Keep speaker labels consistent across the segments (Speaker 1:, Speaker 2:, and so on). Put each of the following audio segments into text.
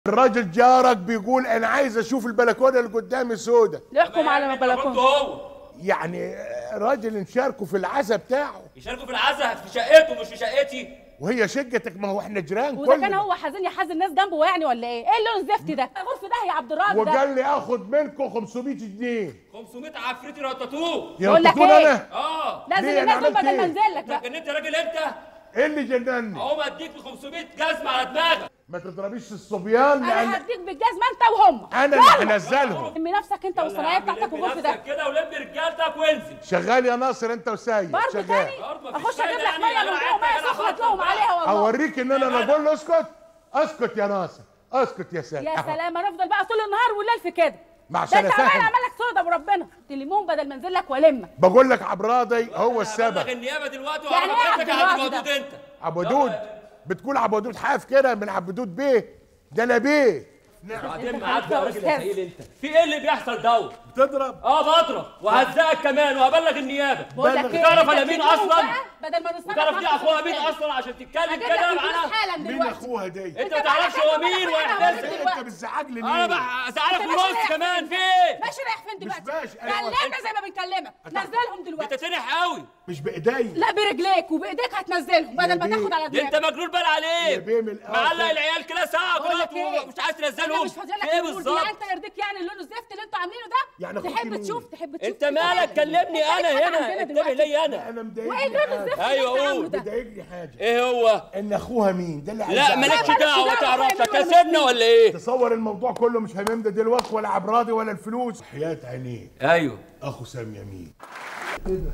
Speaker 1: الراجل جارك بيقول انا عايز اشوف البلكونه اللي قدامي سودة
Speaker 2: نحكم على ما بلكون
Speaker 3: هو
Speaker 1: يعني راجل نشاركه في العزا بتاعه
Speaker 3: يشاركوا في العزا في شقته مش في شقتي
Speaker 1: وهي شقتك ما هو احنا جيران
Speaker 2: وده كان
Speaker 1: كلنا
Speaker 2: هو حزين يحزن الناس جنبه يعني ولا ايه؟ ايه اللون الزفت ده؟ غرفه ده يا عبد الرازق ده
Speaker 1: وقال لي اخد منكم 500 جنيه
Speaker 3: 500 عفريتي رططوه
Speaker 1: يا
Speaker 2: بقول لك
Speaker 1: تكون
Speaker 2: ايه؟
Speaker 1: انا
Speaker 3: اه
Speaker 2: لازم
Speaker 1: ليه؟ أنا
Speaker 2: الناس دول
Speaker 1: عملت
Speaker 2: بدل ما
Speaker 1: إيه؟
Speaker 2: انزل لك
Speaker 3: انت
Speaker 2: بقى
Speaker 3: اتجننت يا راجل انت
Speaker 1: ايه اللي جنني
Speaker 3: اقوم اديك ب 500 جزمه على دماغك
Speaker 1: ما تضربيش الصبيان لان
Speaker 2: انا هديك بالجزمه انت وهم
Speaker 1: انا اللي هنزلهم
Speaker 2: لم نفسك انت والصنايعيه بتاعتك وغرفه ده
Speaker 3: كده ولم رجالتك وانزل
Speaker 1: شغال يا ناصر انت وسايب
Speaker 2: برضه
Speaker 1: شغال
Speaker 2: تاني
Speaker 3: برضه مفيش
Speaker 2: اخش اجيب
Speaker 3: فايدة
Speaker 2: لك
Speaker 3: يعني،
Speaker 2: ميه من
Speaker 3: أنا
Speaker 2: جوه ميه
Speaker 3: عارف، أنا
Speaker 2: سخنه
Speaker 3: عارف.
Speaker 2: تلوم عليها والله
Speaker 1: اوريك ان انا انا اقول له اسكت اسكت يا ناصر اسكت يا سيد
Speaker 2: يا سلام هنفضل بقى طول النهار والليل في كده
Speaker 1: مع
Speaker 2: ده انت
Speaker 1: سلاسل.
Speaker 2: عمال اعمل لك سودا وربنا تليمون بدل ما انزل لك والمك
Speaker 1: بقول لك عبراضي هو
Speaker 3: هبلغ
Speaker 1: السبب
Speaker 3: النيابه دلوقتي
Speaker 2: يعني
Speaker 3: وهعرف
Speaker 2: إيه
Speaker 3: لك
Speaker 2: عبد
Speaker 3: على
Speaker 2: الرازق
Speaker 3: الموجود
Speaker 2: ده؟
Speaker 3: انت
Speaker 1: عبودود بتقول عبودود حاف كده من عبودود بيه ده انا بيه
Speaker 3: بعدين
Speaker 2: انت
Speaker 3: معاك يا
Speaker 2: خليفة
Speaker 3: راجل يا
Speaker 2: أستاذ.
Speaker 3: سهيل انت في ايه اللي بيحصل دوت
Speaker 1: تضرب
Speaker 3: اه بضرب وهزقك كمان وهبلغ النيابه
Speaker 2: بقول لك ايه
Speaker 3: تعرف
Speaker 2: انت
Speaker 3: انا مين
Speaker 2: بتجيبهم
Speaker 3: اصلا
Speaker 2: بقى بدل ما نستنى
Speaker 3: تعرف دي اخوها مين اصلا عشان تتكلم
Speaker 2: هجيب
Speaker 3: كده
Speaker 2: لك الفلوس
Speaker 3: معانا
Speaker 2: حالا
Speaker 1: مين
Speaker 2: دلوقتي
Speaker 1: اخوها دي
Speaker 3: انت ما تعرفش هو مين ويحتسب
Speaker 1: انت بتزعج لي
Speaker 3: انا
Speaker 1: مين
Speaker 3: هزعلك
Speaker 2: انت
Speaker 3: في
Speaker 2: ماشي
Speaker 3: نص
Speaker 2: رايح
Speaker 3: كمان
Speaker 2: فين؟
Speaker 3: في ايه
Speaker 2: ماشي رايح فين دلوقتي؟
Speaker 1: ماشي، أيوة.
Speaker 2: كلمنا زي ما بنكلمك نزلهم دلوقتي
Speaker 3: انت تنح قوي
Speaker 1: مش بايدي
Speaker 2: لا برجليك وبايديك هتنزلهم بدل ما
Speaker 1: بيه.
Speaker 2: تاخد على
Speaker 3: ده انت
Speaker 2: دماغك
Speaker 3: مجنون بال
Speaker 1: يا
Speaker 3: عليك
Speaker 1: بيه من الآخر.
Speaker 3: معلق العيال كده ساعه
Speaker 2: بقول لك
Speaker 3: دلوقتي
Speaker 2: ايه؟
Speaker 3: ومش عايز
Speaker 2: انا
Speaker 3: تنزلهم
Speaker 2: مش فاضيه لك
Speaker 3: في ايه
Speaker 2: النور دي.
Speaker 3: بالظبط
Speaker 2: يعني انت يرضيك يعني اللون الزفت اللي انتوا عاملينه ده
Speaker 1: يعني أخوك
Speaker 2: تحب
Speaker 1: مين؟
Speaker 2: تشوف تحب تشوف
Speaker 3: انت مالك كلمني انا
Speaker 2: حاجة
Speaker 3: هنا
Speaker 2: عندنا
Speaker 3: انتبه
Speaker 2: دلوقتي.
Speaker 3: لي انا
Speaker 1: انا
Speaker 2: وايه
Speaker 1: مضايقني
Speaker 2: اللون
Speaker 1: حاجه
Speaker 2: الزفت
Speaker 3: أيوة،
Speaker 2: اللي انت
Speaker 3: قول.
Speaker 2: عامله ده؟
Speaker 1: مضايقني حاجه
Speaker 3: ايه هو
Speaker 1: ان اخوها مين ده اللي عايز
Speaker 3: لا
Speaker 1: أعرفه.
Speaker 3: مالكش
Speaker 2: مالكش
Speaker 3: دعوه ما
Speaker 2: دعوة،
Speaker 3: تعرفش
Speaker 2: ولا
Speaker 3: كسبنا ولا ايه
Speaker 1: تصور الموضوع كله مش هممده دلوقتي ولا عبراضي ولا الفلوس حياة عينيه
Speaker 3: ايوه
Speaker 1: اخو سامي يمين
Speaker 4: ايه ده؟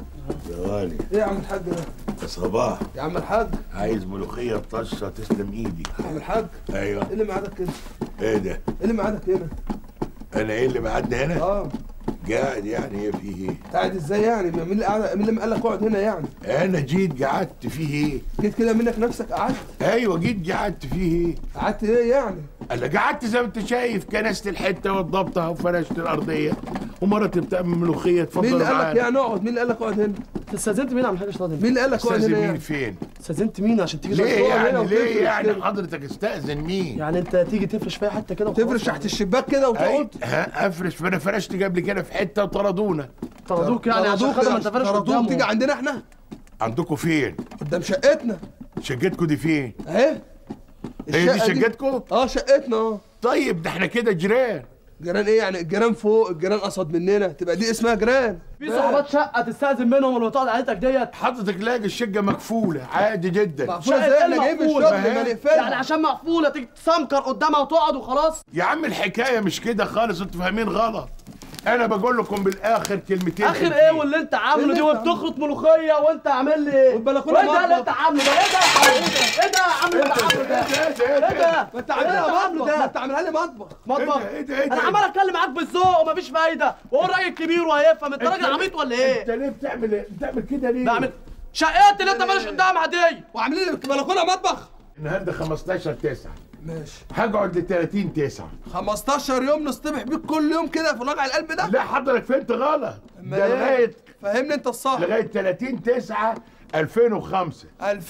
Speaker 1: يا غالي
Speaker 4: ايه يا عم الحاج ده؟
Speaker 1: يا صباح
Speaker 4: يا عم الحاج
Speaker 1: عايز ملوخية بطشة تسلم ايدي
Speaker 4: يا عم الحاج
Speaker 1: ايوه
Speaker 4: ايه اللي معادك كده؟
Speaker 1: ايه ده
Speaker 4: ايه اللي معادك هنا؟
Speaker 1: انا ايه اللي معدنا هنا
Speaker 4: اه
Speaker 1: قاعد يعني ايه فيه ايه
Speaker 4: قاعد ازاي يعني؟ مين اللي قاعد مين اللي قال لك اقعد هنا يعني؟
Speaker 1: انا جيت قعدت فيه ايه
Speaker 4: جيت كده منك نفسك قعدت
Speaker 1: ايوه جيت قعدت فيه ايه
Speaker 4: قعدت ايه يعني؟
Speaker 1: انا قعدت زي ما انت شايف كنست الحته وضبطها وفرشت الارضيه ومرتي بتعمل ملوخيه
Speaker 4: مين
Speaker 1: اتفضل
Speaker 4: اللي قال لك
Speaker 1: معانا
Speaker 4: يعني اقعد؟ مين اللي قال لك اقعد هنا؟
Speaker 5: استاذنت مين يا عم الحاج شاطر
Speaker 4: مين اللي قال لك اقعد
Speaker 1: استاذن
Speaker 4: هنا
Speaker 1: مين
Speaker 4: يعني؟
Speaker 1: فين
Speaker 5: استاذنت مين عشان تيجي
Speaker 1: ليه
Speaker 4: هو هنا
Speaker 1: يعني
Speaker 4: وتفرش
Speaker 1: ليه يعني
Speaker 4: كده.
Speaker 1: حضرتك استاذن مين
Speaker 5: يعني انت تيجي تفرش في أي حته كده وخلاص
Speaker 4: تفرش
Speaker 5: يعني.
Speaker 4: تحت الشباك كده
Speaker 1: أي
Speaker 4: وتقعد
Speaker 1: ها افرش فانا فرشت قبل كده في حته وطردونا
Speaker 5: طردوك يعني عشان خاطر ما انت فارش
Speaker 4: طردوك تيجي
Speaker 5: قدامه
Speaker 4: عندنا احنا
Speaker 1: عندكم فين
Speaker 4: قدام شقتنا
Speaker 1: شقتكم دي فين
Speaker 4: اهي
Speaker 1: هي دي
Speaker 4: الشقة
Speaker 1: شقتكم
Speaker 4: اه شقتنا اه
Speaker 1: طيب ده احنا كده جيران
Speaker 4: جيران ايه يعني الجيران فوق الجيران قصد مننا تبقى دي اسمها جيران
Speaker 5: في صحابات شقه تستاذن منهم اللي بتقعد عيلتك ديت
Speaker 1: حضرتك لاقي الشقه مقفوله عادي جدا
Speaker 4: مقفوله
Speaker 5: شقة
Speaker 4: زي
Speaker 5: إيه
Speaker 4: احنا جايين من
Speaker 5: المقفولة؟
Speaker 4: الشغل ما
Speaker 1: يعني
Speaker 4: نقفلها
Speaker 5: يعني عشان مقفوله تيجي تسمكر قدامها وتقعد وخلاص
Speaker 1: يا عم الحكايه مش كده خالص انتوا فاهمين غلط انا بقول لكم بالاخر كلمتين
Speaker 5: اخر
Speaker 1: حلوين.
Speaker 5: ايه واللي انت عامله
Speaker 4: اللي
Speaker 5: دي
Speaker 4: انت
Speaker 5: وبتخرط ملوخيه وانت عامل لي ايه
Speaker 4: والبلكونة
Speaker 5: ايه ده اللي
Speaker 4: مطبخ.
Speaker 5: انت عامله ده ايه ده ايه ده يا عم اللي انت عامله ده ايه ده
Speaker 4: ما انت عاملها
Speaker 5: إيه
Speaker 4: مطبخ
Speaker 5: ده؟
Speaker 4: ما انت عاملها لي مطبخ
Speaker 5: مطبخ
Speaker 1: ايه ده ايه ده
Speaker 5: انا عمال اتكلم معاك بالذوق ومفيش فايده وهو الراجل كبير وهيفهم انت راجل عبيط ولا
Speaker 1: انت
Speaker 5: ايه
Speaker 1: ليه بتعمل ايه بتعمل كده ليه
Speaker 5: بعمل شقتي اللي انت مالش قدامها دي
Speaker 4: وعاملين لي بلكونه مطبخ
Speaker 1: النهارده 15 9
Speaker 4: ماشي
Speaker 1: هقعد ل 30 9
Speaker 4: 15 يوم نصطبح بيك كل يوم كده في وجع القلب ده
Speaker 1: لا حضرتك فهمت غلط
Speaker 4: أما
Speaker 1: ده
Speaker 4: ايه؟
Speaker 1: لغايه
Speaker 4: فهمني انت الصح
Speaker 1: لغايه 30 9 2005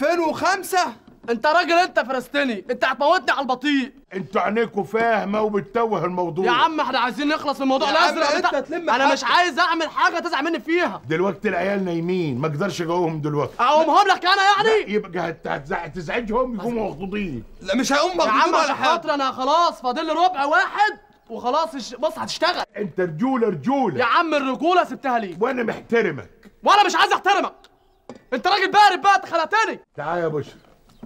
Speaker 4: 2005
Speaker 5: انت راجل انت فرستني انت هتموتني على البطيء
Speaker 1: انتوا عينيكوا فاهمه وبتتوه الموضوع
Speaker 5: يا عم احنا عايزين نخلص من الموضوع
Speaker 4: يا عم
Speaker 5: الازرق
Speaker 4: انت
Speaker 5: بتاع-
Speaker 4: تلم
Speaker 5: انا مش
Speaker 4: حاجتك.
Speaker 5: عايز اعمل حاجه تزعل مني فيها
Speaker 1: دلوقتي العيال نايمين ما اقدرش اجاوبهم دلوقتي
Speaker 5: اقومهم لك انا يعني
Speaker 1: يبقى هت- هتزع- تزعجهم يقوموا مخطوطين
Speaker 4: لا مش هيقوم
Speaker 5: يا
Speaker 4: مخدود
Speaker 5: عم
Speaker 4: ولا
Speaker 5: عشان
Speaker 4: حاجه
Speaker 5: خاطر انا خلاص فاضل لي ربع واحد وخلاص الش- بص هتشتغل
Speaker 1: انت رجوله رجوله
Speaker 5: يا عم الرجوله سبتها لي
Speaker 1: وانا محترمك
Speaker 5: وانا مش عايز احترمك انت راجل بارد بقى انت خلقتني
Speaker 1: تعال يا بشرى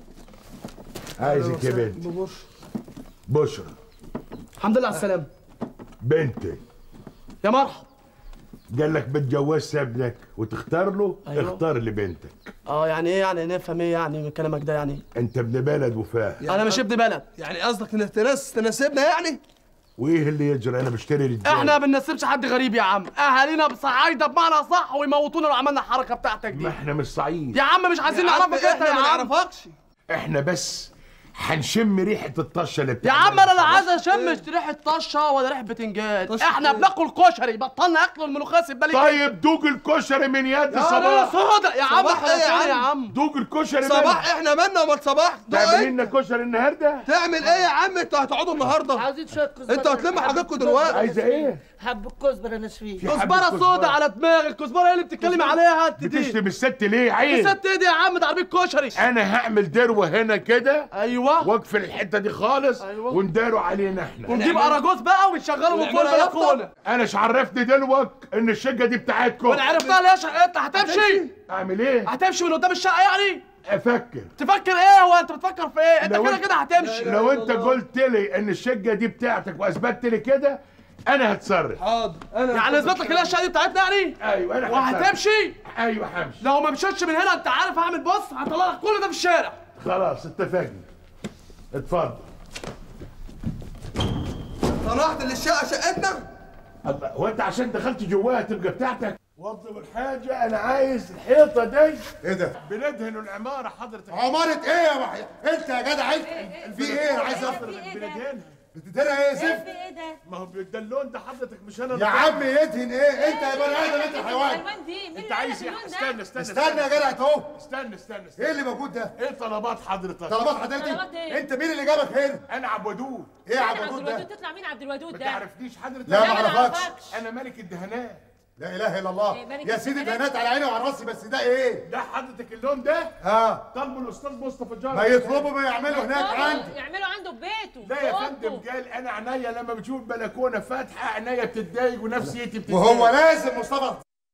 Speaker 1: عايزك يا بنت
Speaker 4: ببص.
Speaker 1: بشرى
Speaker 5: الحمد لله على السلامه
Speaker 1: بنتي
Speaker 5: يا مرحب
Speaker 1: قال لك بتجوزش ابنك وتختار له
Speaker 5: أيوة.
Speaker 1: اختار لبنتك
Speaker 5: اه يعني ايه يعني نفهم ايه يعني من كلامك ده يعني
Speaker 1: انت ابن بلد وفاهم
Speaker 5: انا مش ابن بلد
Speaker 4: يعني قصدك ان تناس تناسبنا يعني
Speaker 1: وايه اللي يجري انا بشتري رجال
Speaker 5: احنا ما بننسبش حد غريب يا عم اهالينا بصعايده بمعنى صح ويموتونا لو عملنا الحركه بتاعتك دي
Speaker 1: ما احنا مش صعيد
Speaker 5: يا عم مش عايزين
Speaker 4: يا عم
Speaker 5: نعرفك انت
Speaker 4: احنا
Speaker 5: يا
Speaker 4: ما
Speaker 5: عم
Speaker 4: نعرفكش
Speaker 1: احنا بس هنشم ريحه الطشه اللي
Speaker 5: يا
Speaker 1: بتاعت
Speaker 5: عم انا لا عايز اشم ريحه طشه ولا ريحه بتنجان
Speaker 4: طشة
Speaker 5: احنا
Speaker 4: إيه؟
Speaker 5: بناكل كشري بطلنا اكل الملوخيه سيب بالك
Speaker 1: طيب دوق الكشري من يد
Speaker 5: يا راجل
Speaker 1: صباح
Speaker 5: سودا يا عم
Speaker 4: صباح إيه يا
Speaker 5: احنا
Speaker 4: عم؟
Speaker 5: يا عم
Speaker 1: دوق الكشري
Speaker 4: صباح
Speaker 1: منه.
Speaker 4: احنا مالنا ومال صباح ده
Speaker 1: تعمل
Speaker 4: إيه؟
Speaker 1: لنا كشري النهارده
Speaker 4: تعمل ايه يا عم انتوا هتقعدوا النهارده
Speaker 6: عاوزين شويه كزبره
Speaker 4: انتوا هتلموا حاجاتكم دلوقتي
Speaker 1: عايزه ايه
Speaker 6: حب الكزبره نشفيه
Speaker 1: في حبة
Speaker 5: كزبره
Speaker 1: كزبرة.
Speaker 5: سودا على دماغي الكزبره ايه اللي بتتكلمي عليها انت دي
Speaker 1: بتشتم الست ليه عيب
Speaker 5: الست ايه دي يا عم ده عربيه كشري
Speaker 1: انا هعمل دروه هنا كده
Speaker 5: ايوه
Speaker 1: واقفل الحته دي خالص
Speaker 5: أيوة.
Speaker 1: ونداروا علينا احنا
Speaker 5: ونجيب اراجوز بقى ونشغله من فوق
Speaker 4: ونعملها
Speaker 5: البلكونه
Speaker 1: انا مش عرفني دلوك ان الشقه دي بتاعتكم
Speaker 5: وانا عرفتها ليه يا شقتنا هتمشي
Speaker 1: اعمل ايه
Speaker 5: هتمشي من قدام الشقه يعني
Speaker 1: افكر
Speaker 5: تفكر ايه هو انت بتفكر في ايه انت
Speaker 1: لو
Speaker 5: كده
Speaker 1: أنت-
Speaker 5: كده هتمشي
Speaker 1: لو انت قلت لي ان الشقه دي بتاعتك واثبتت لي كده انا هتصرف
Speaker 4: حاضر انا
Speaker 5: يعني اثبت لك ان هي الشقه دي بتاعتنا يعني
Speaker 1: ايوه انا هتصرف.
Speaker 5: وهتمشي
Speaker 1: ايوه همشي
Speaker 5: لو ما مشيتش من هنا انت عارف هعمل بص هطلع لك كل ده في الشارع
Speaker 1: خلاص اتفقنا اتفضل
Speaker 4: طلعت للشقه شقتنا
Speaker 1: الله هو انت عشان دخلت جواها تبقى بتاعتك وضب الحاجة أنا عايز الحيطة دي
Speaker 7: ايه ده؟
Speaker 1: بندهن العمارة حضرتك
Speaker 7: عمارة ايه يا وحي؟ انت يا جدع انت في ايه؟ انا عايز افهم
Speaker 1: بندهنها
Speaker 7: بتدينا ايه يا زفت؟
Speaker 2: في ايه ده؟
Speaker 1: ما هو ده اللون ده حضرتك مش أنا
Speaker 7: يا عم يدهن ايه؟ انت يا بني ادم انت الحيوان
Speaker 2: الالوان دي مين
Speaker 1: أنت
Speaker 2: اللي
Speaker 1: عايز
Speaker 2: قالك
Speaker 1: ايه؟
Speaker 2: اللون ده؟
Speaker 1: استنى استنى
Speaker 7: استنى يا جدع انت اهو
Speaker 1: استنى استنى
Speaker 7: ايه
Speaker 1: استنى
Speaker 7: اللي موجود ده؟
Speaker 1: ايه طلبات حضرتك؟
Speaker 7: طلبات حضرتك
Speaker 2: طلبات ايه؟
Speaker 7: انت مين اللي جابك هنا؟
Speaker 1: أنا عبودود
Speaker 7: ايه يا
Speaker 2: لا،
Speaker 7: عبد
Speaker 2: عبد
Speaker 7: الودود
Speaker 2: الودود
Speaker 7: ده؟
Speaker 2: تطلع مين عبد الودود
Speaker 1: ما
Speaker 2: ده؟
Speaker 1: تعرفنيش حضرتك
Speaker 7: لا، ما
Speaker 2: لا، ما
Speaker 7: اعرفكش.
Speaker 2: اعرفكش
Speaker 1: أنا ملك الدهانات
Speaker 7: لا اله الا الله
Speaker 2: إيه، ملك
Speaker 7: يا سيدي
Speaker 2: الدهانات؟
Speaker 7: دهانات على عيني وعلى راسي بس ده ايه؟
Speaker 1: ده حضرتك اللون ده
Speaker 7: اه
Speaker 1: طلبه الأستاذ مصطفى جارة
Speaker 7: ما يطلبوا ما يعملوا هناك عندي
Speaker 2: يعملوا عنده في بيته
Speaker 1: لا يا
Speaker 2: في
Speaker 1: فندم
Speaker 2: أوضته.
Speaker 1: قال انا عينيا لما بشوف بلكونه فاتحه عينيا بتتضايق ونفسيتي بتتضايق
Speaker 7: وهو لازم مصطفى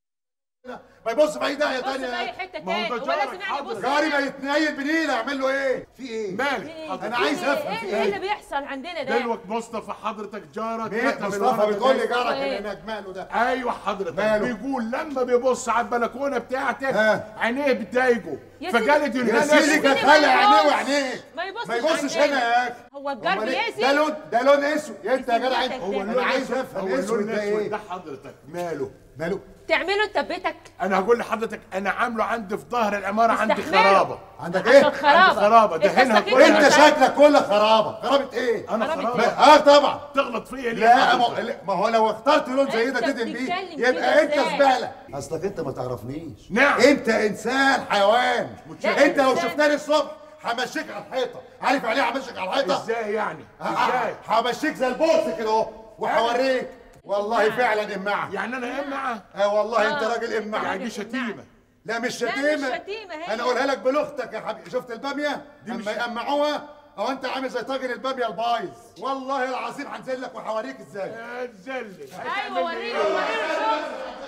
Speaker 7: ما يبص في اي داهيه
Speaker 2: بص في اي
Speaker 7: تانية
Speaker 2: حته
Speaker 1: ما هو
Speaker 2: تاني
Speaker 1: ده
Speaker 2: هو
Speaker 1: جارك
Speaker 2: لازم يعني
Speaker 1: حاضر.
Speaker 2: يبص
Speaker 7: جاري ما
Speaker 2: هنا.
Speaker 7: يتنيل بنيله اعمل له ايه؟ في ايه؟
Speaker 1: مالك
Speaker 2: إيه؟
Speaker 1: حضرتك
Speaker 7: أنا عايز
Speaker 2: إيه؟
Speaker 7: أفهم في
Speaker 2: ايه
Speaker 7: إيه؟
Speaker 2: اللي بيحصل عندنا ده؟
Speaker 1: دلوقتي مصطفى حضرتك جارك
Speaker 7: مين
Speaker 1: كتب
Speaker 7: مصطفى
Speaker 1: الورقة
Speaker 7: بتقول لي
Speaker 1: دي.
Speaker 7: جارك
Speaker 2: إيه؟
Speaker 7: اللي هناك ماله ده؟
Speaker 1: ايوه حضرتك
Speaker 7: ماله؟
Speaker 1: بيقول لما بيبص على البلكونه بتاعتك
Speaker 7: ها.
Speaker 1: عينيه بتضايقه
Speaker 2: يا سيدي-
Speaker 1: فقالت
Speaker 7: يا
Speaker 1: ان
Speaker 7: سيدي
Speaker 2: سيدي
Speaker 7: كانت
Speaker 2: ما
Speaker 7: خلي عينيه
Speaker 2: يبص.
Speaker 7: وعينيك
Speaker 2: ما يبصش
Speaker 7: ما يبصش
Speaker 2: عندنا.
Speaker 7: هنا يا اخي
Speaker 2: هو الجار
Speaker 7: أمال إيه؟
Speaker 2: بيأذي
Speaker 7: ده لون ده لون اسود يا انت يا جدع
Speaker 2: بيأذي
Speaker 7: انت
Speaker 2: هو
Speaker 7: انا عايز افهم
Speaker 1: هو
Speaker 7: اسود
Speaker 1: اللون
Speaker 7: ده
Speaker 1: الاسود
Speaker 7: ايه؟
Speaker 1: ده حضرتك ماله
Speaker 7: ماله؟
Speaker 2: تعملوا انت ببيتك
Speaker 1: انا هقول لحضرتك انا عامله عندي في ظهر العماره عندي
Speaker 2: استحمله.
Speaker 1: خرابه
Speaker 7: عندك
Speaker 2: عشان
Speaker 7: ايه؟
Speaker 2: خرابه
Speaker 1: عندي خرابة. ده
Speaker 2: انت
Speaker 1: هنا
Speaker 2: ساكن
Speaker 1: كل-
Speaker 2: في
Speaker 7: انت
Speaker 2: مكان-
Speaker 7: شكلك كله خرابه خرابه ايه؟
Speaker 1: انا
Speaker 2: خرابة
Speaker 1: خرابه
Speaker 7: ما- اه طبعا
Speaker 1: تغلط فيا ليه
Speaker 7: لا ما
Speaker 1: حضرتك؟
Speaker 7: ما هو لو اخترت لون زي ده
Speaker 2: انت
Speaker 7: تدهن بيه
Speaker 2: بتتكلم كده
Speaker 7: يبقى انت
Speaker 2: ازاي؟
Speaker 7: زباله اصلك انت ما تعرفنيش
Speaker 1: نعم.
Speaker 7: انت انسان حيوان
Speaker 2: لا،
Speaker 7: انت لو
Speaker 2: إنسان.
Speaker 7: شفتني الصبح همشيك على الحيطه عارف يعني ايه همشيك على الحيطه
Speaker 1: ازاي يعني
Speaker 7: ه-
Speaker 1: ازاي
Speaker 7: ه- همشيك زي البورس كده اهو وهوريك والله فعلا امعه
Speaker 1: يعني انا امعه
Speaker 7: اه والله انت
Speaker 2: آه.
Speaker 7: راجل امعه
Speaker 1: يعني دي شتيمه
Speaker 7: لا مش
Speaker 2: لا، مش
Speaker 7: شتيمه
Speaker 2: شتيمة هي.
Speaker 7: انا اقولها لك بلغتك يا حبيبي شفت الباميه اما يقمعوها او انت عامل زي طاجن الباميه البايظ والله العظيم هنزل لك وهوريك ازاي
Speaker 1: اتذلل
Speaker 2: ايوه وريني وريني الشغل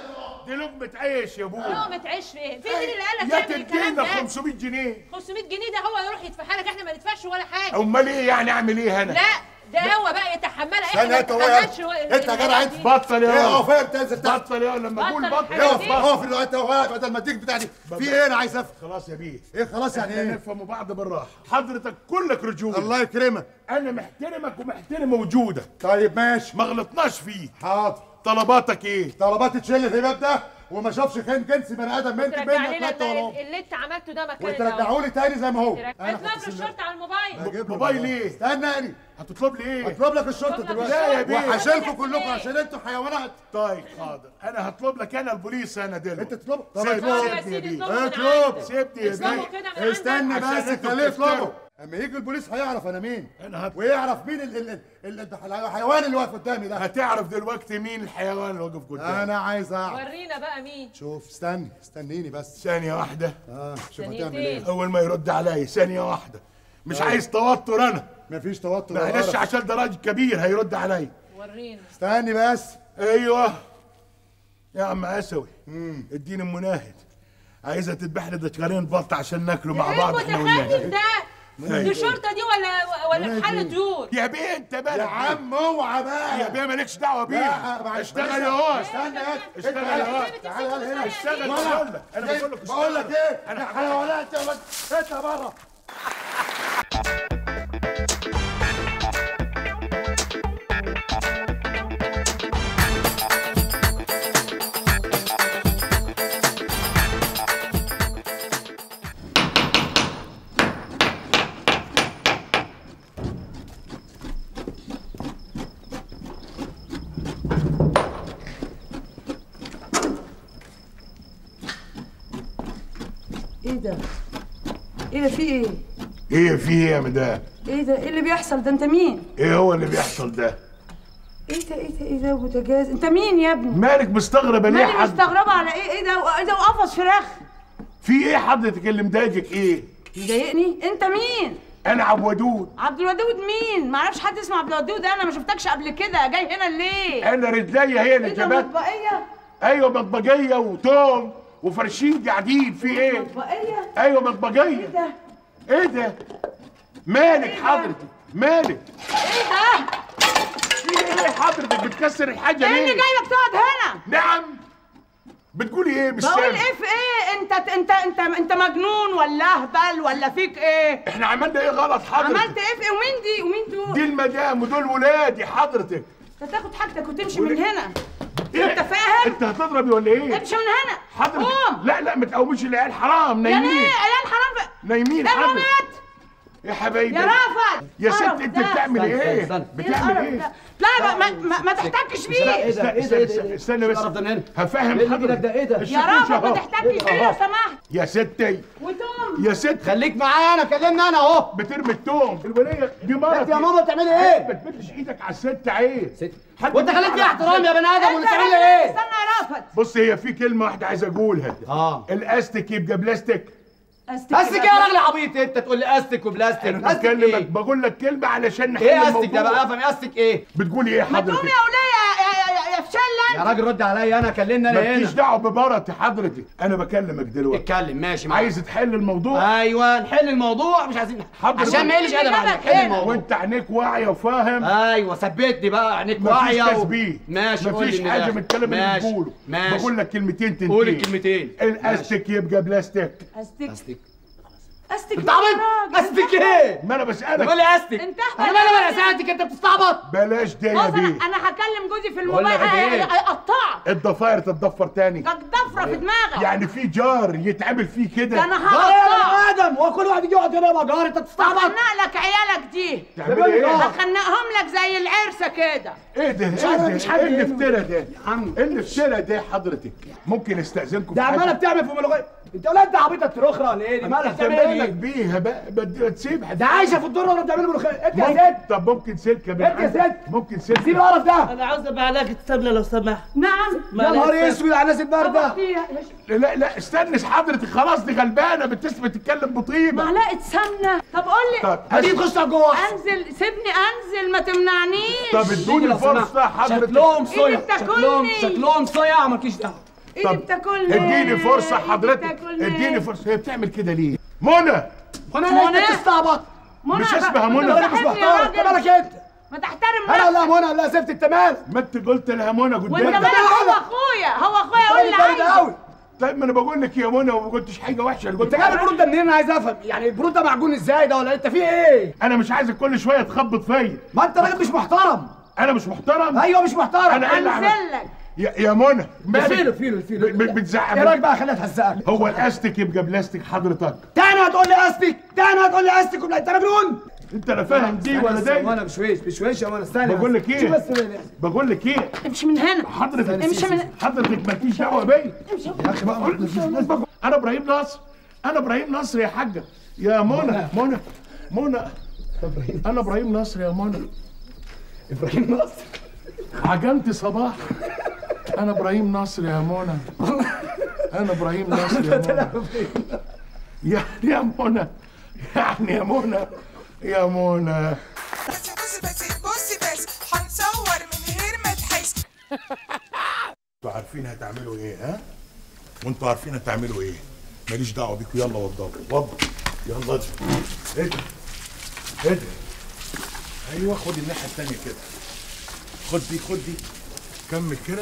Speaker 1: دي لقمه عيش يا ابوي
Speaker 2: لقمة عيش في ايه؟ في مين اللي قالك
Speaker 1: يا
Speaker 2: تعمل الكلام
Speaker 1: تدينا
Speaker 2: ده؟
Speaker 1: 500 جنيه
Speaker 2: 500 جنيه ده هو يروح يدفعها لك احنا ما ندفعش ولا حاجه
Speaker 1: امال ايه يعني اعمل ايه انا
Speaker 2: لا ده هو بقى يتحملها احنا
Speaker 7: استنى
Speaker 2: ما
Speaker 7: انت هو يا
Speaker 2: نتحملش هو-
Speaker 7: انت يا جدع انت
Speaker 2: دي.
Speaker 1: بطل
Speaker 7: ايه
Speaker 1: يا
Speaker 7: اقف انت انزل تحت
Speaker 1: بطل يا لما اقول
Speaker 2: بطل
Speaker 1: بطل
Speaker 2: الحاجات
Speaker 7: اقف
Speaker 2: دي.
Speaker 7: اقف انت انت واقف بدل ما اديك بتاع دي في ايه انا عايز افهم
Speaker 1: خلاص يا بيه
Speaker 7: ايه خلاص يعني
Speaker 1: احنا
Speaker 7: ايه
Speaker 1: نفهم بعض بالراحه حضرتك كلك رجوله
Speaker 7: الله يكرمك
Speaker 1: انا محترمك ومحترم وجودك
Speaker 7: طيب ماشي
Speaker 1: ما غلطناش فيك
Speaker 7: حاضر
Speaker 1: طلباتك ايه
Speaker 7: طلبات تشيل الهباب ده وما شافش خين جنس بني ادم منك
Speaker 2: ترجع
Speaker 7: منك
Speaker 2: لنا
Speaker 7: ثلاثه ولا
Speaker 2: اللي, اللي انت عملته ده مكان
Speaker 7: وترجعوا لي تاني زي ما هو
Speaker 2: اطلب له الشرطه على الموبايل
Speaker 7: هجيب له
Speaker 1: موبايل ايه؟
Speaker 7: استنى
Speaker 1: هتطلب لي ايه
Speaker 7: هطلب لك الشرطه
Speaker 2: هطلب لك
Speaker 7: دلوقتي
Speaker 1: لا يا بيه.
Speaker 7: وهشيلكم
Speaker 2: هتعمل
Speaker 7: كلكم
Speaker 2: ايه؟
Speaker 7: عشان انتوا حيوانات
Speaker 1: طيب حاضر انا هطلب لك انا البوليس انا دلوقتي
Speaker 7: انت تطلب طب
Speaker 1: سيب-
Speaker 2: اه
Speaker 7: اطلب
Speaker 2: يا
Speaker 1: سيبني يا
Speaker 2: سيدي
Speaker 1: بيه.
Speaker 2: اطلبه من
Speaker 7: اطلب.
Speaker 2: عندك.
Speaker 1: سيبني يا
Speaker 2: اطلبه
Speaker 1: بيه.
Speaker 2: كده من عندك.
Speaker 7: استنى
Speaker 1: عشان
Speaker 7: بس
Speaker 1: انتوا
Speaker 7: خليه
Speaker 1: بتفتروا.
Speaker 7: يطلبه اما يجي البوليس هيعرف انا مين
Speaker 1: انا هت...
Speaker 7: ويعرف مين ال ال ال ال الحيوان اللي واقف قدامي ده
Speaker 1: هتعرف دلوقتي مين الحيوان اللي واقف قدامك
Speaker 7: انا عايز اعرف
Speaker 2: ورينا بقى مين
Speaker 7: شوف استني استنيني بس
Speaker 1: ثانية واحدة
Speaker 7: اه شوف
Speaker 2: ثانيتين.
Speaker 7: هتعمل ايه
Speaker 1: أول ما يرد علي ثانية واحدة مش عايز توتر أنا
Speaker 7: مفيش توتر ولا
Speaker 1: معلش
Speaker 7: قرف.
Speaker 1: عشان ده راجل كبير هيرد علي
Speaker 2: ورينا
Speaker 7: استني بس
Speaker 1: أيوه يا عم عسوي اديني المناهد عايزة تذبح لي دجاجين بط عشان ناكله مع
Speaker 2: ايه
Speaker 1: بعض احنا
Speaker 2: المتخلف
Speaker 1: والناس
Speaker 2: ده؟ دي شرطه دي ولا ولا محل طيور؟
Speaker 1: يا بيه انت مالك
Speaker 7: يا عم اوعى بقى
Speaker 1: يا بيه مالكش دعوة بيه
Speaker 7: لا معلش
Speaker 1: اشتغل يا هو
Speaker 7: استنى يا
Speaker 1: اشتغل
Speaker 7: تعالى
Speaker 1: يا هو
Speaker 7: تعالى هنا
Speaker 1: اشتغل
Speaker 7: ولا.
Speaker 1: بقول لك انا بقول لك
Speaker 7: بقول لك ايه
Speaker 1: انا
Speaker 7: انا حيوانات يا ولد انت بره
Speaker 6: ده ايه ده في ايه
Speaker 1: ايه في ايه يا مدام
Speaker 6: ايه ده ايه اللي بيحصل ده انت مين
Speaker 1: ايه هو اللي بيحصل ده
Speaker 6: ايه ده ايه ده ايه ده بوتاجاز انت مين يا ابني
Speaker 1: مالك مستغربه ليه يا
Speaker 6: مالي
Speaker 1: حضرتك
Speaker 6: مستغربه على ايه ايه ده ايه ده وقفص فراخ
Speaker 1: في ايه حضرتك اللي مضايقك ايه
Speaker 6: مضايقني انت مين
Speaker 1: انا عبد ودود
Speaker 6: عبد الودود مين ما اعرفش حد اسمه عبد الودود انا ما شفتكش قبل كده جاي هنا ليه
Speaker 1: انا رجليا هي اللي
Speaker 6: ايه ده
Speaker 1: جابت
Speaker 6: مطبقيه
Speaker 1: ايوه مطبجيه وتوم وفرشين قاعدين في ايه
Speaker 6: مطبقيه
Speaker 1: ايوه
Speaker 6: ايه
Speaker 1: مطبجيه
Speaker 6: ده
Speaker 1: ايه ده مالك
Speaker 6: إيه ده؟
Speaker 1: حضرتك مالك
Speaker 6: ايه ها
Speaker 1: في ايه حضرتك بتكسر الحاجه
Speaker 6: ايه اللي
Speaker 1: ليه
Speaker 6: جايبك تقعد هنا
Speaker 1: نعم بتقولي ايه مش
Speaker 6: بقول
Speaker 1: سامع
Speaker 6: ايه في ايه انت انت انت انت مجنون ولا اهبل ولا فيك ايه
Speaker 1: احنا عملنا ايه غلط حضرتك
Speaker 6: عملت ايه في ايه ومين دي ومين دول
Speaker 1: دي المدام ودول ولادي حضرتك
Speaker 6: انت تاخد حاجتك وتمشي
Speaker 1: وليه؟
Speaker 6: من هنا
Speaker 1: إيه؟
Speaker 6: انت فاهم
Speaker 1: انت هتضربي ولا ايه
Speaker 6: امشي من هنا
Speaker 1: حضرتك
Speaker 6: قوم
Speaker 1: لا لا ما تقوميش العيال حرام
Speaker 6: يعني
Speaker 1: نايمين
Speaker 6: ايه عيال حرام في-
Speaker 1: نايمين
Speaker 6: يا
Speaker 1: حضرتك
Speaker 6: مامات
Speaker 1: يا حبايبي
Speaker 6: يا رافت
Speaker 1: يا ست
Speaker 6: قرف
Speaker 1: انت
Speaker 6: ده.
Speaker 1: بتعمل
Speaker 5: استنى،
Speaker 1: ايه
Speaker 5: استنى.
Speaker 1: بتعمل
Speaker 6: القرف
Speaker 1: ايه
Speaker 6: ده؟ لا ما, ما, ما تحتكش بيه
Speaker 5: ايه ده
Speaker 1: استنى
Speaker 5: ايه ده
Speaker 1: استنى
Speaker 5: ايه
Speaker 1: استنى,
Speaker 5: ده
Speaker 1: استنى بس
Speaker 5: القرف ده من هنا؟
Speaker 1: هفهم
Speaker 5: ايه اللي
Speaker 1: حضرتك
Speaker 5: ايدك ده ايه ده
Speaker 6: يا رافت ما
Speaker 1: أهو.
Speaker 6: تحتكش بيه لو سمحت
Speaker 1: يا ستي
Speaker 6: وتوم
Speaker 1: يا ست
Speaker 5: خليك معايا انا كلمني انا اهو
Speaker 1: بترمي التوم الوليه دي مرة
Speaker 5: انت يا ماما بتعملي ايه
Speaker 1: ما تمدش ايدك على الست عيب
Speaker 5: ست
Speaker 1: حد
Speaker 5: وانت
Speaker 1: بيطلع
Speaker 5: خليك فيها
Speaker 1: على
Speaker 5: احترام يا بني ادم
Speaker 6: انت
Speaker 5: ولا بتعملي
Speaker 6: راجل
Speaker 5: ايه
Speaker 6: استنى يا رافت
Speaker 1: بص هي في كلمة واحدة عايز أقولها
Speaker 5: اه
Speaker 1: الأستك يبقى بلاستيك
Speaker 6: استك
Speaker 5: استك ايه يا راجل عبيط انت تقول لي استك وبلاستيك
Speaker 1: أنا
Speaker 5: استك
Speaker 1: بكلمك
Speaker 5: ايه
Speaker 1: بقول لك كلمة علشان نحل
Speaker 5: ايه استك
Speaker 1: الموضوع
Speaker 5: ده بقى افهم استك ايه
Speaker 1: بتقولي إيه
Speaker 6: ما تقوم
Speaker 1: حضرتك؟
Speaker 6: يا وليه يا يا يا, يا فشلة
Speaker 5: يا راجل رد عليا انا كلمني انا
Speaker 1: مالكيش
Speaker 5: هنا
Speaker 1: دعوة بمرتي حضرتك أنا بكلمك دلوقتي
Speaker 5: اتكلم ماشي معايا
Speaker 1: عايز تحل الموضوع
Speaker 5: ايوه نحل الموضوع مش عايزين
Speaker 1: حضرتك-
Speaker 5: عشان ما يقلش ادب عليك حل الموضوع
Speaker 1: وأنت عينيك واعية وفاهم
Speaker 5: ايوه ثبتني بقى عينيك
Speaker 1: مفيش
Speaker 5: واعيه و-
Speaker 1: تثبيت
Speaker 5: ماشي قول
Speaker 1: مفيش
Speaker 5: لي
Speaker 1: حاجة
Speaker 5: الآخر.
Speaker 1: من الكلام اللي
Speaker 5: ماشي.
Speaker 1: بتقوله
Speaker 5: ماشي
Speaker 1: بقول لك كلمتين تنتهي
Speaker 5: قول الكلمتين
Speaker 1: الأستك يبقى بلاستيك
Speaker 6: استك
Speaker 5: استك
Speaker 6: استك
Speaker 5: انت عبيط
Speaker 6: راجل.
Speaker 5: استك ايه
Speaker 1: ما أنا بسألك
Speaker 5: بقول لي استك
Speaker 6: انت
Speaker 5: انا مالي ولا اساتك انت بتستعبط
Speaker 1: بلاش ده يا
Speaker 6: بص
Speaker 1: بيه
Speaker 6: انا انا هكلم جوزي في
Speaker 5: بقول لك
Speaker 6: الموبايل
Speaker 5: ايه؟
Speaker 6: اقطعك
Speaker 1: الضفاير تتضفر تاني
Speaker 6: ده ضفره في دماغك
Speaker 1: يعني في جار يتعمل فيه
Speaker 6: ده
Speaker 1: كده
Speaker 6: انا
Speaker 5: جار يا
Speaker 6: هقطعك
Speaker 5: بني ادم هو كل واحد يجي يقعد هنا يبقى جار انت بتستعبط
Speaker 6: هخنق لك عيالك دي
Speaker 1: تعمل ايه؟
Speaker 6: هخنقهم لك زي العرسه كده
Speaker 1: ايه ده؟
Speaker 5: مش
Speaker 1: ايه
Speaker 5: عارف-
Speaker 1: ده؟
Speaker 5: مش عارف
Speaker 1: ايه اللي
Speaker 5: ايه.
Speaker 1: افترى ده؟
Speaker 5: يا عم.
Speaker 1: ايه اللي افترى ده حضرتك؟ ممكن استأذنكم
Speaker 5: ده
Speaker 1: في
Speaker 5: عماله
Speaker 1: حاجة؟
Speaker 5: بتعمل في ملوخيه انت ولا انت عبيطه تروخره ولا ايه دي مالك
Speaker 1: انت
Speaker 5: بتعمل
Speaker 1: مالك
Speaker 5: ايه
Speaker 1: بيها بقى بدي تسيبها
Speaker 5: ده عايشه في الدور ولا بتعمل ملوخيه انت يا
Speaker 1: ممكن
Speaker 5: ست
Speaker 1: طب ممكن سلكه من
Speaker 5: انت يا
Speaker 1: عندك؟
Speaker 5: ست.
Speaker 1: ممكن
Speaker 5: سيب
Speaker 1: سلكه
Speaker 5: القرف ده
Speaker 3: انا عاوز ابقى علاجة سمنه لو سمحت
Speaker 6: نعم
Speaker 5: يا نهار اسود على الناس البارده
Speaker 6: فيها
Speaker 1: لا لا استنى حضرتك خلاص دي غلبانه بتسمع تتكلم بطيبه
Speaker 6: معلقه سمنه طب قول لي
Speaker 1: طب
Speaker 5: هدي تخش على جوه
Speaker 6: انزل سيبني انزل ما تمنعنيش
Speaker 1: طب ادوني فرصه حضرتك
Speaker 5: شكلهم صيع
Speaker 6: بتاكلني.
Speaker 5: شكلهم شكلهم صيع مالكيش دعوه
Speaker 6: ايدي
Speaker 1: طب
Speaker 6: بتاكلني
Speaker 1: اديني فرصه
Speaker 6: إيدي
Speaker 1: حضرتك
Speaker 6: بتاكلني.
Speaker 1: اديني فرصه هي بتعمل كده ليه؟ منى
Speaker 5: وانا
Speaker 6: منى.
Speaker 5: انت بتستعبط
Speaker 6: منى
Speaker 1: مش
Speaker 6: بقى-
Speaker 1: اسمها
Speaker 6: ما
Speaker 1: منى.
Speaker 6: انت
Speaker 5: انا مش
Speaker 6: بتحبني يا
Speaker 5: محترم انت
Speaker 6: راجل.
Speaker 5: مالك انت
Speaker 6: ما تحترم
Speaker 5: انا لا
Speaker 6: نفسك
Speaker 5: منى لا سبت انت مالك
Speaker 1: ما انت قلت لها منى
Speaker 6: وانت
Speaker 1: قدامك
Speaker 6: مالك هو اخويا هو اخويا يقول
Speaker 5: راجل
Speaker 6: اللي
Speaker 5: بارد
Speaker 6: عايزه
Speaker 5: قوي
Speaker 1: طيب ما انا بقول لك يا منى وما قلتش حاجه وحشه انا قلت
Speaker 5: انت جايب البرود ده منين انا عايز افهم يعني البرود ده معجون ازاي ده ولا انت فيه ايه
Speaker 1: انا مش عايزك كل شويه تخبط فيا
Speaker 5: ما انت راجل مش محترم
Speaker 1: انا مش محترم
Speaker 5: ايوه مش محترم
Speaker 1: انا ايه اللي عمل-
Speaker 6: انزل لك
Speaker 1: يا يا منى مالك؟
Speaker 5: فيلو فيلو فيلو
Speaker 1: ب- ب- بتزعق
Speaker 5: ايه رايك بقى خليها تهزقك
Speaker 1: هو الاستك يبقى بلاستيك حضرتك
Speaker 5: تاني هتقول لي استك تاني هتقول لي استك ولا انت مجنون
Speaker 1: انت لا فاهم دي ولا دي
Speaker 5: وانا بشويش بشويش يا وانا استنى
Speaker 1: بقول
Speaker 5: بس.
Speaker 1: لك ايه؟
Speaker 5: شوف بس اللي-
Speaker 1: بقول لك ايه
Speaker 6: امشي من هنا
Speaker 1: حضرتك
Speaker 6: امشي من
Speaker 1: حضرتك مالكيش دعوه بيا
Speaker 5: يا اخي بقى
Speaker 1: انا ابراهيم نصر انا ابراهيم نصر يا حاجه يا منى منى منى انا ابراهيم نصر يا منى
Speaker 5: ابراهيم نصر
Speaker 1: عجنت صباح انا ابراهيم نصر يا منى انا ابراهيم نصر يا منى يا يا منى يعني يا منى يا منى
Speaker 8: بس بس بس بصي بس هنصور من غير ما تحس
Speaker 1: انتوا عارفين هتعملوا ايه ها وانتوا عارفين هتعملوا ايه ماليش دعوه بيكم يلا وضبوا وضبوا يلا اجري اجري اجري ايوه خد الناحيه الثانيه كده خد دي خد دي كمل كده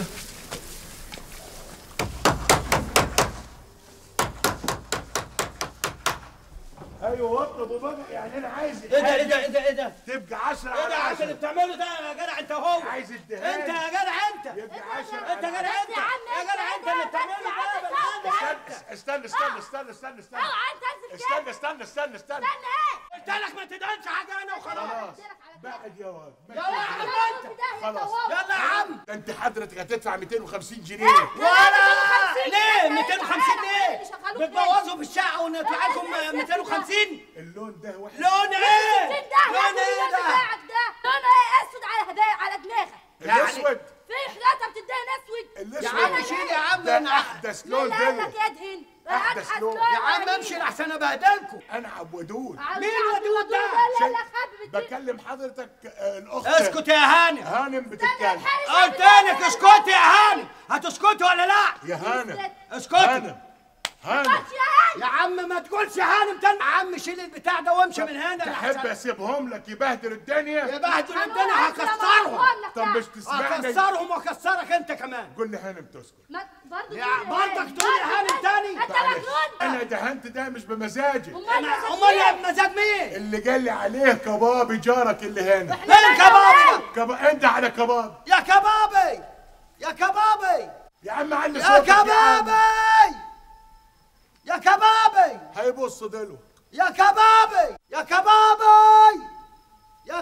Speaker 1: ايوه وضبوا بقى يعني انا عايز
Speaker 3: ايه ده ايه ده ايه ده ايه ده
Speaker 1: تبقى 10
Speaker 3: ايه ده
Speaker 1: على
Speaker 3: عشان اللي
Speaker 1: 10
Speaker 3: بتعمله ده يا جدع انت هو
Speaker 1: عايز الدهان
Speaker 3: انت يا جدع انت
Speaker 1: يبقى 10
Speaker 3: انت يا جدع انت يا جدع انت اللي بتعمله ده يا بني آدم.
Speaker 1: استنى استنى استنى استنى استنى استنى
Speaker 2: اوعى انت
Speaker 1: استنى استنى استنى استنى
Speaker 2: استنى ايه
Speaker 3: قلت لك ما تدهنش حاجه انا وخلاص
Speaker 1: بعد يا واد
Speaker 3: يلا يا عم انت
Speaker 1: خلاص
Speaker 3: يلا يا عم
Speaker 1: ده انت حضرتك هتدفع 250 جنيه
Speaker 3: ولا ليه 250 ليه
Speaker 2: بيشغلوك
Speaker 3: بتبوظوا في الشقه وندفع لكم 250
Speaker 1: اللون ده وحش
Speaker 3: لون ايه لون
Speaker 2: لون
Speaker 3: ايه ده
Speaker 2: بتاعك ده لونه ايه اسود على هدايا على دماغك
Speaker 1: الاسود
Speaker 2: في حاجه بتدهن اسود
Speaker 3: يا
Speaker 1: الاسود
Speaker 3: عم شيل يا عم
Speaker 1: ده
Speaker 3: انا
Speaker 1: احدث لون
Speaker 2: مين قال
Speaker 1: ده
Speaker 2: لك يدهن
Speaker 1: أحدث لون.
Speaker 3: يا عم امشي لحسن ابهدلكم
Speaker 1: انا عبودود
Speaker 3: مين ودود ده؟
Speaker 2: لا لا خبي
Speaker 1: بكلم حضرتك آه، الاخت
Speaker 3: اسكت يا هانم
Speaker 1: هانم بتتكلم
Speaker 3: قلت لك اسكتي يا هانم هتسكتي ولا لا
Speaker 1: يا هانم
Speaker 3: اسكتي
Speaker 1: هانم هانم
Speaker 3: يا عم ما تقولش هانم تاني يا عم شيل البتاع ده وامشي من هنا
Speaker 1: تحب
Speaker 3: لحسن
Speaker 1: اسيبهم لك يبهدل الدنيا
Speaker 3: يبهدل الدنيا هكسرهم
Speaker 1: طب مش تسمعني
Speaker 3: هكسرهم واكسرك انت كمان
Speaker 1: قول لي هانم تسكت
Speaker 2: برضه
Speaker 3: يا برضك تقول يا هانم تاني
Speaker 2: انت
Speaker 1: معلش
Speaker 2: مجنون
Speaker 1: انا دهنت ده مش بمزاجي
Speaker 3: انا امال يا بمزاج مين
Speaker 1: اللي قال لي عليه كبابي جارك اللي هنا
Speaker 3: فين كبابي
Speaker 1: كبا انت على كباب
Speaker 3: يا كبابي يا كبابي
Speaker 1: يا عم علي
Speaker 3: يا
Speaker 1: صوتك يا عم
Speaker 3: كبابي يا كبابي
Speaker 1: هيبص دلو
Speaker 3: يا كبابي يا كبابي يا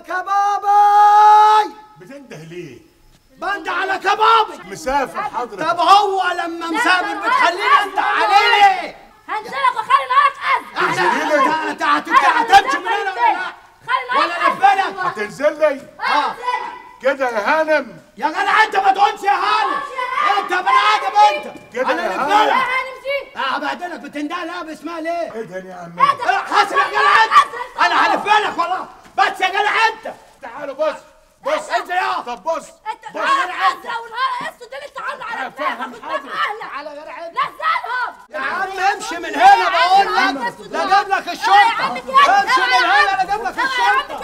Speaker 3: كبابي
Speaker 1: بتنده ليه
Speaker 3: بند على كبابي
Speaker 1: مسافر حضرتك
Speaker 3: طب هو لما مسافر بتخليني انت عليه
Speaker 2: هنزلك وخلي نهارك ازرق
Speaker 3: انت انت انت هتمشي من هنا ولا لا
Speaker 2: خلي
Speaker 3: ولا
Speaker 2: نهارك
Speaker 3: نفلك
Speaker 1: هتنزل لي
Speaker 3: اه
Speaker 1: كده يا هانم
Speaker 3: يا جدع انت ما تقولش يا هانم انت بني ادم انت
Speaker 1: كده
Speaker 3: انا
Speaker 1: يا
Speaker 3: نفلك
Speaker 1: هانم.
Speaker 2: هنمشي
Speaker 3: اه بعدين بتندى لا باسمها ليه
Speaker 1: ادهن يا عم
Speaker 3: حاسب يا جدع انت انا هلفلك والله بس يا جدع انت
Speaker 1: تعالوا بص بص
Speaker 3: انت يا
Speaker 1: طب بص
Speaker 2: انت
Speaker 1: بص
Speaker 2: نهار ازرق ونهار اسود اللي انت عامله على
Speaker 1: هفهم
Speaker 2: دماغك قدام
Speaker 1: حضرتك.
Speaker 2: اهلك
Speaker 3: على جدع انت
Speaker 2: نزلهم
Speaker 3: يا عم امشي من هنا بقول لك لا جاب لك الشرطه امشي من هنا لا جاب لك الشرطه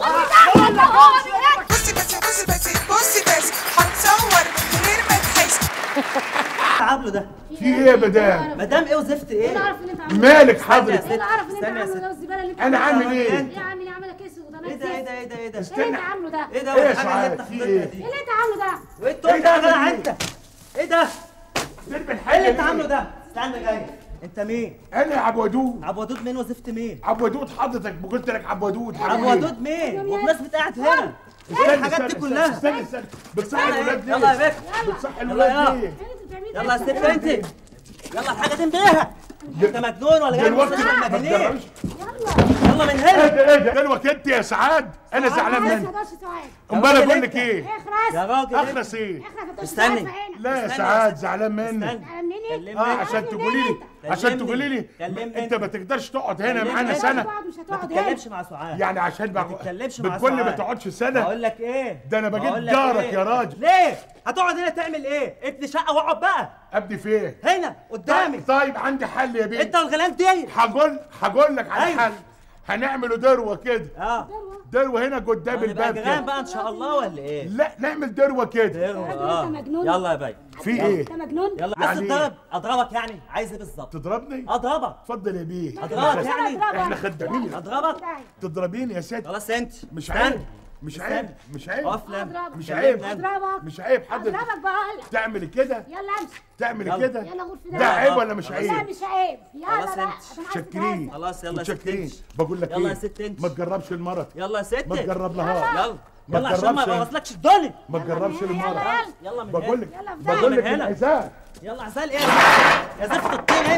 Speaker 8: بصي بس بصي بس بصي بس هتصور من غير ما تحس
Speaker 9: عامله ده
Speaker 1: في ايه يا مدام
Speaker 9: مدام ايه وزفت ايه
Speaker 2: اعرف ان انت عامل
Speaker 1: مالك
Speaker 9: استنى يا
Speaker 1: حضرتك
Speaker 9: ست
Speaker 2: انا اعرف ان انت
Speaker 9: استنى يا
Speaker 2: عامله
Speaker 9: ست
Speaker 2: ده والزباله اللي انت
Speaker 1: انا
Speaker 2: عاملها.
Speaker 1: عامل ايه
Speaker 2: يا عم عامله كيس وده
Speaker 9: ايه ده ايه ده ايه ده ايه ده
Speaker 2: ايه اللي انت عامله ده؟
Speaker 9: ايه ده
Speaker 1: ايه يا
Speaker 9: والحاجه اللي
Speaker 1: سعاد؟
Speaker 9: انت
Speaker 1: في
Speaker 9: حضرتها
Speaker 1: ايه؟
Speaker 9: دي
Speaker 2: ايه اللي انت عامله ده؟
Speaker 9: وايه التوب
Speaker 1: ايه
Speaker 9: ده
Speaker 1: ده
Speaker 9: يا جدع
Speaker 1: عامل
Speaker 9: انت ايه ده
Speaker 1: سيب
Speaker 9: ايه
Speaker 1: الحاجه
Speaker 9: اللي انت
Speaker 1: دي.
Speaker 9: عامله ده استنى جاي انت مين
Speaker 1: انا يا عبد ودود
Speaker 9: عبد ودود مين وزفت مين
Speaker 1: عبد ودود حضرتك قلت لك عبد ودود
Speaker 9: عبد ودود مين وبمناسبة قاعد هنا ايه الحاجات دي كلها
Speaker 1: استنى استنى بتصحي الولاد ليه؟
Speaker 9: يلا يا بك
Speaker 1: بتصحي
Speaker 9: يلا
Speaker 1: الولاد
Speaker 9: يلا.
Speaker 1: ليه؟
Speaker 2: ايه اللي انت بتعمليه ده؟
Speaker 9: يلا يا ست انت يلا الحاجه دي انبيها انت مجنون ولا جاي من
Speaker 1: دلوقتي
Speaker 9: مستشفى
Speaker 1: ما
Speaker 9: المجانين
Speaker 1: تجربش
Speaker 9: يلا من
Speaker 1: ايه
Speaker 9: هنا
Speaker 1: ده ايه ده دلوقتي انت يا سعاد انا زعلان
Speaker 2: ما
Speaker 1: منك
Speaker 2: تقدرش سعاد
Speaker 1: امال
Speaker 9: راجل
Speaker 1: اقول لك
Speaker 9: انت.
Speaker 1: ايه؟
Speaker 2: اخرس
Speaker 9: يا راجل انت.
Speaker 1: اخرس ايه؟
Speaker 2: اخرس
Speaker 9: استني.
Speaker 1: لا يا
Speaker 9: استنى
Speaker 1: سعاد
Speaker 9: يا ست.
Speaker 1: زعلان منك
Speaker 9: استنى
Speaker 2: مني
Speaker 9: كلمني
Speaker 1: اه عشان تقولي لي عشان
Speaker 9: كلمني.
Speaker 1: تقولي لي
Speaker 9: كلمني
Speaker 1: انت ما تقدرش تقعد هنا
Speaker 9: كلمني.
Speaker 1: معانا
Speaker 9: انت.
Speaker 1: سنه
Speaker 2: تقعد مش
Speaker 9: ما
Speaker 2: هتقعد هنا
Speaker 9: تتكلمش مع سعاد
Speaker 1: يعني عشان
Speaker 9: ما
Speaker 1: بقى
Speaker 9: تتكلمش مع
Speaker 1: بتقول لي ما
Speaker 9: سعاد.
Speaker 1: تقعدش سنه
Speaker 9: بقول لك ايه
Speaker 1: ده أنا بجيب
Speaker 9: بقول لك
Speaker 1: جارك
Speaker 9: ايه؟
Speaker 1: يا راجل.
Speaker 9: ليه هتقعد هنا تعمل ايه ابني شقه واقعد بقى
Speaker 1: ابدي فين؟
Speaker 9: هنا قدامي
Speaker 1: طيب, طيب عندي حل يا بيه
Speaker 9: انت والغلال دي
Speaker 1: هقول هقول لك على
Speaker 9: أيوة.
Speaker 1: حل هنعمله دروه كده
Speaker 9: اه
Speaker 1: دروه هنا قدام
Speaker 9: هنبقى
Speaker 1: الباب
Speaker 9: جيران
Speaker 1: كده
Speaker 9: بقى ان شاء الله ولا ايه
Speaker 1: لا نعمل دروه كده
Speaker 9: دروة،
Speaker 2: راجل
Speaker 9: اه
Speaker 2: انت مجنون.
Speaker 9: يلا يا باي
Speaker 1: في ايه؟
Speaker 2: انت مجنون
Speaker 9: يلا عايز
Speaker 1: يعني
Speaker 9: تضرب اضربك يعني عايز ايه بالظبط
Speaker 1: تضربني؟
Speaker 9: اضربك
Speaker 1: اتفضل يا بيه
Speaker 9: اضربك يعني
Speaker 1: احنا خدامين
Speaker 9: اضربك
Speaker 1: تضربيني يا ست
Speaker 9: خلاص انت
Speaker 1: مش
Speaker 9: استنى.
Speaker 1: عيب مش عيب
Speaker 9: استنى.
Speaker 1: مش عيب
Speaker 9: اقف لنا
Speaker 2: اضربك
Speaker 1: مش
Speaker 9: كلمني
Speaker 1: عيب
Speaker 9: أنا.
Speaker 2: اضربك
Speaker 1: مش عيب حضرتك
Speaker 2: اضربك بقولك
Speaker 1: تعمل كده
Speaker 2: يلا امشي
Speaker 1: تعمل
Speaker 9: يلا.
Speaker 1: كده
Speaker 2: يلا غرفة
Speaker 1: ده عيب ولا مش
Speaker 2: لا
Speaker 1: عيب
Speaker 2: مش عيب يلا
Speaker 9: خلاص
Speaker 2: بقى
Speaker 9: انت.
Speaker 2: عشان عايز
Speaker 1: شكرين
Speaker 2: تتهزق.
Speaker 9: خلاص يلا يا ست
Speaker 1: متشكرين
Speaker 9: انت
Speaker 1: بقول لك
Speaker 9: يلا يا
Speaker 1: ايه
Speaker 9: ست انت.
Speaker 1: ما تجربش المرض
Speaker 9: يلا يا ست
Speaker 1: ما تجرب لها
Speaker 9: يلا
Speaker 1: ما
Speaker 9: يلا عشان ما
Speaker 1: تجربش.
Speaker 9: يبوظلكش الدنيا
Speaker 1: ما تجربش
Speaker 2: يلا
Speaker 1: المرض
Speaker 2: يلا
Speaker 9: يلا من
Speaker 1: بقول
Speaker 9: هنا
Speaker 1: لك
Speaker 2: يلا في
Speaker 1: بقول
Speaker 9: من
Speaker 1: لك
Speaker 9: هنا.
Speaker 1: العزاء
Speaker 9: يلا عسال ايه يا زفت الطين انت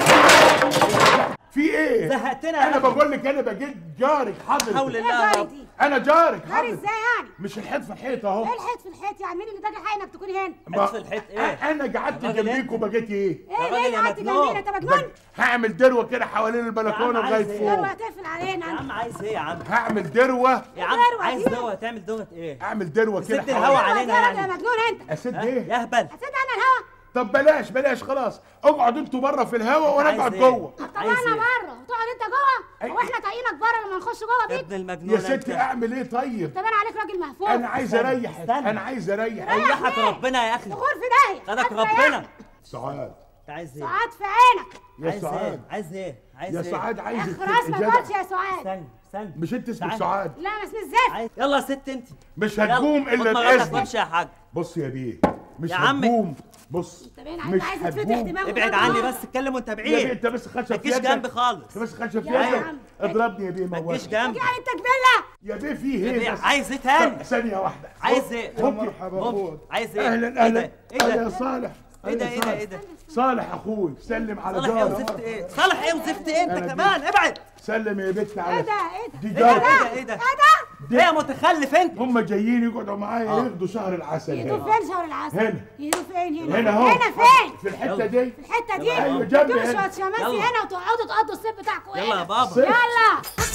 Speaker 1: في ايه
Speaker 9: زهقتنا يا
Speaker 1: انا
Speaker 9: أخي.
Speaker 1: بقول لك انا بجيب جارك
Speaker 9: حول
Speaker 1: حضرتك
Speaker 9: الله
Speaker 2: ايه
Speaker 9: يا
Speaker 2: جاري
Speaker 9: رب
Speaker 2: دي؟
Speaker 1: انا جارك
Speaker 2: جاري
Speaker 1: حضرتك
Speaker 2: ازاي يعني؟
Speaker 1: مش الحيط في الحيط اهو
Speaker 2: ايه الحيط في الحيط يعني مين اللي اداك الحق انك تكون هنا؟
Speaker 1: ما-
Speaker 9: في الحيط ايه؟
Speaker 1: انا قعدت
Speaker 9: يا راجل
Speaker 1: جنبيك
Speaker 9: انت.
Speaker 1: وبقيت ايه
Speaker 2: ايه
Speaker 9: راجل
Speaker 2: ليه
Speaker 9: يا
Speaker 2: قعدت
Speaker 9: مجنون.
Speaker 2: جنبينا انت مجنون؟
Speaker 1: هعمل دروه كده حوالين البلكونه
Speaker 9: يا عم
Speaker 1: لغايه
Speaker 9: عايز ايه؟
Speaker 1: فوق
Speaker 2: دروة هتقفل علينا
Speaker 9: يا
Speaker 2: انت
Speaker 9: عم عايز ايه يا عم
Speaker 1: هعمل دروه
Speaker 9: يا عم
Speaker 2: دروة
Speaker 9: عايز
Speaker 2: دي؟
Speaker 9: دوت تعمل دوت ايه
Speaker 1: اعمل دروه كده
Speaker 9: سد الهوا
Speaker 1: حوالين
Speaker 9: علينا
Speaker 2: يا
Speaker 9: يعني.
Speaker 2: مجنون انت
Speaker 1: اسد
Speaker 9: ها؟
Speaker 1: ايه
Speaker 9: يهبل
Speaker 2: هتسد انا الهوا
Speaker 1: طب بلاش بلاش خلاص اقعدوا انتوا بره في الهوا وانا
Speaker 9: عايز
Speaker 1: اقعد
Speaker 9: ايه؟
Speaker 1: جوه
Speaker 2: طب
Speaker 9: عايز
Speaker 2: انا
Speaker 9: ايه؟
Speaker 2: بره وتقعد انت جوه هو احنا طايقينك بره لما نخش جوه
Speaker 9: يا
Speaker 2: بيت
Speaker 9: ابن المجنون
Speaker 1: يا
Speaker 9: انت.
Speaker 1: ستي اعمل ايه طيب
Speaker 2: طب انا عليك راجل مهفوف
Speaker 1: انا عايز
Speaker 9: استنى،
Speaker 1: اريحك
Speaker 9: استنى.
Speaker 1: انا عايز اريحك
Speaker 9: ريحك ربنا يا اخي
Speaker 2: دخول في داهيه
Speaker 9: خدك
Speaker 2: هتريحني.
Speaker 9: ربنا
Speaker 1: سعاد
Speaker 9: انت عايز ايه
Speaker 2: سعاد في عينك
Speaker 1: يا
Speaker 9: عايز ايه
Speaker 1: سعاد
Speaker 9: عايز ايه عايز
Speaker 1: يا
Speaker 9: ايه
Speaker 1: سعاد عايزك
Speaker 2: خلاص ما
Speaker 1: تبقي
Speaker 2: تقولش
Speaker 1: جدع
Speaker 2: يا سعاد
Speaker 9: استنى استنى
Speaker 1: مش انت اسمك
Speaker 9: تعال.
Speaker 1: سعاد
Speaker 2: لا انا اسمي الزفت
Speaker 9: عايز يلا يا ست انت
Speaker 1: مش
Speaker 9: يلا،
Speaker 1: هتقوم
Speaker 9: خد
Speaker 1: الا
Speaker 9: مراتك
Speaker 1: باذني
Speaker 9: وامشي يا حاج
Speaker 1: بص يا بيه مش
Speaker 9: يا عمي.
Speaker 1: هتقوم بص
Speaker 10: باين
Speaker 1: مش
Speaker 10: عليك عايز تفتح
Speaker 1: هتقوم
Speaker 10: دماغه
Speaker 9: ابعد عني بس اتكلم وانت
Speaker 1: يا بيه
Speaker 9: بعيد
Speaker 1: انت بس خشب
Speaker 9: ما
Speaker 1: في
Speaker 9: تجيش
Speaker 1: يدك
Speaker 9: جنبي خالص
Speaker 1: انت بس خشب في
Speaker 10: يا
Speaker 1: يدك
Speaker 10: عم.
Speaker 1: اضربني يا بيه
Speaker 9: ما تجيش
Speaker 1: موت
Speaker 9: جنبي
Speaker 10: يعني التكمله
Speaker 1: يا بيه في ايه
Speaker 9: بيه،
Speaker 1: بس
Speaker 9: عايز ايه تاني؟
Speaker 1: ثانية واحدة
Speaker 9: عايز ايه؟
Speaker 1: يا مرحبا
Speaker 9: ممكن.
Speaker 1: اخوك
Speaker 9: عايز ايه؟
Speaker 1: اهلا
Speaker 9: ايه
Speaker 1: اهلا
Speaker 9: ده؟ ايه ده؟
Speaker 1: اهلا يا صالح
Speaker 9: ايه ده
Speaker 1: أهلا
Speaker 9: ايه ده
Speaker 1: صالح.
Speaker 9: ايه ده؟
Speaker 1: صالح اخوي سلم على
Speaker 9: صالح ايه
Speaker 1: جارك
Speaker 9: وزفت ايه؟ صالح ايه وزفت ايه انت
Speaker 1: أهلا
Speaker 9: كمان؟ ابعد
Speaker 1: سلم يا بنت على
Speaker 10: ايه ده ايه ده
Speaker 1: دي
Speaker 9: ايه ده
Speaker 1: جارك
Speaker 9: ايه ده ايه ده؟
Speaker 10: ايه ده
Speaker 9: ايه يا متخلف انت؟
Speaker 1: هم جايين يقعدوا معايا
Speaker 9: آه.
Speaker 1: ياخدوا شهر العسل
Speaker 10: يدوا
Speaker 1: هنا
Speaker 10: فين شهر العسل
Speaker 1: هنا.
Speaker 10: يدوا فين هنا
Speaker 1: هنا اهو
Speaker 10: هنا فين
Speaker 1: في الحتة
Speaker 9: يلا.
Speaker 1: دي
Speaker 10: في الحته دي
Speaker 1: أيوة، جنبي
Speaker 10: تدوا
Speaker 1: هنا.
Speaker 10: شويه شماسي
Speaker 9: يلا.
Speaker 10: هنا وتقعدوا تقضوا الصيف بتاعكم
Speaker 9: يلا يا
Speaker 10: هنا
Speaker 9: بابا
Speaker 1: صيف.
Speaker 10: يلا